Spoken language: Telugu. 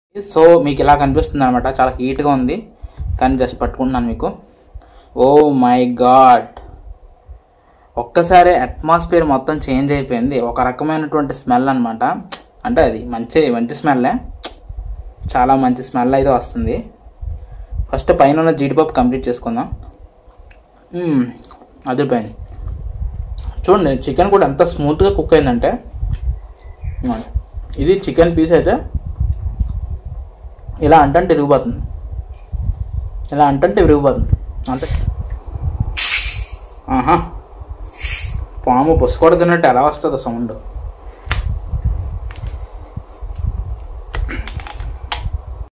సో మీకు ఇలా కనిపిస్తుంది అనమాట చాలా హీట్గా ఉంది కానీ జస్ట్ పట్టుకుంటున్నాను మీకు ఓ మై గాడ్ ఒక్కసారి అట్మాస్ఫియర్ మొత్తం చేంజ్ అయిపోయింది ఒక రకమైనటువంటి స్మెల్ అనమాట అంటే అది మంచి మంచి స్మెల్లే చాలా మంచి స్మెల్ అయితే వస్తుంది ఫస్ట్ పైన ఉన్న జీడిపప్పు కంప్లీట్ చేసుకుందాం మ్మ్, అదిరిపోయింది చూడండి చికెన్ కూడా ఎంత స్మూత్గా కుక్ అయిందంటే ఇదిగోండి. ఇది చికెన్ పీస్ అయితే ఇలా అంటంటే విరిగిపోతుంది ఇలా అంటంటే విరిగిపోతుంది అంతే ఆహా పాము పుసుకోడ తిన్నట్టు ఎలా వస్తుందో సౌండ్